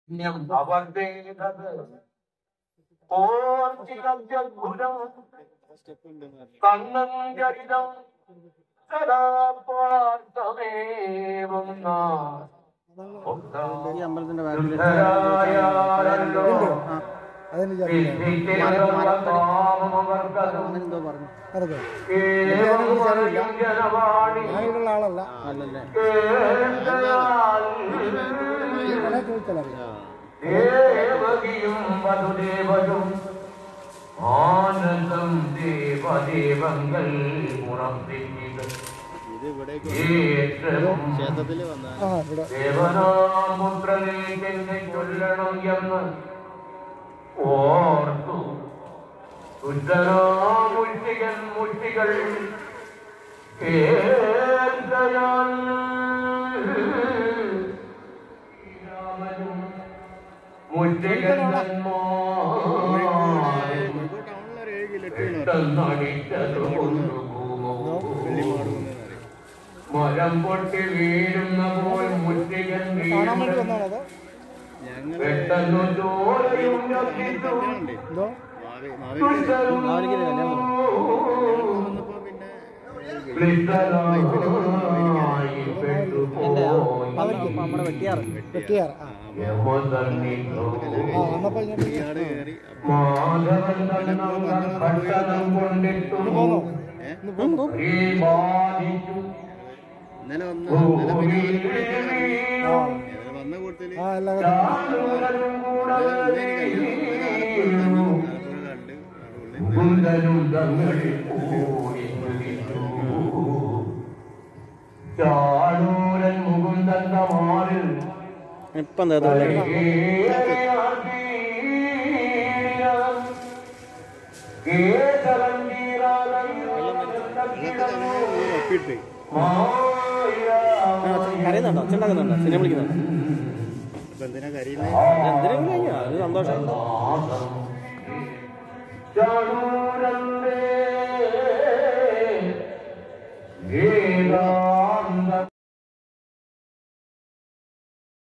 അവർ ചെയ്തത് ഓർത്തിരദ്ഭുതം കണ്ണൻ ചരിതം സദാ പാർത്ഥമേവം ഈ അമ്പലത്തിന്റെ ബാക്കിൽ ായാലോ അതിന് ചേർന്നില്ല എന്തോ പറഞ്ഞു അതൊക്കെ ഞാനിവിടെയുള്ള ആളല്ല അല്ലല്ലേ ഇവനെ ചോദിച്ചാലറിയാം ദേവകിയും വധുദേവനും ആനന്ദം ദേവദേവങ്ങൾ ഉറപ്പിക്കുക ഇത് ഇവിടെ ഏറ്റവും ക്ഷേത്രത്തിൽ വന്ന ആ ഇവിടെ ദേവനാമുദ്രനെ എന്നെ ചൊല്ലണം എന്ന് ഓർത്തു ശുദ്ധനാമുഷ്ടികൻ മുഷ്ടികൾ കേൾക്കയാൽ മുഷ്ടികൻ തന്മാരെ ടൗണിൽ ഒരു ഏഴ് കിലോമീറ്റർ പെട്ടെന്നടിച്ചതു കൊണ്ടുപോകുമോ മരം പൊട്ടി വീഴുന്ന പോൽ മുറ്റികൻ കാണാൻ വേണ്ടി വീഴുന്ന വന്നാണ് അത് ഞങ്ങൾ പെട്ടെന്നു ചോരയും ഞെട്ടിച്ചു. എന്തോ ദുഷ്ടരും വന്നപ്പോ പിന്നെ ക്ലിഷ്ടരായി പെട്ടുപോയി. നമ്മുടെ വെട്ടിയാറ് വെട്ടിയാറ് ആ യമതന്നിന്നു ആ വന്നപ്പോൾ ഞാൻ ഇയാട് കയറി മാധവൻ തന്നങ്ങൾ പട്ടണം കൊണ്ടിട്ടു പോന്നോ ഏഹ് ഈ ബാധിച്ചു ഇന്നലെ വന്ന ഇന്നലെ പിന്നെ ഭൂമിയിൽ ആ ഇന്നലെ വന്ന കൂട്ടത്തില് ആ എല്ലാവരും ചാടുകരും കൂടലും കണ്ട് അവിടെ കുന്തനും തങ്ങളിൽ കൂടി കുതിച്ചു. ചാടൂരൻ മുകുന്ദന്റെ മാറിൽ ഇപ്പം എന്താ ഏറെയാൾ വീരം. കേശവൻ വീരാലൻ കിടന്നു. ഒപ്പിട്ട് മായ കരയുന്നുണ്ടോ അച്ഛണ്ടാക്കുന്നുണ്ടോ സിനിമ വിളിക്കുന്നുണ്ടോ ഇപ്പൊ എന്തിനാ കരയുന്നത് എന്തിനാ അത് സന്തോഷം ചാടൂരൻ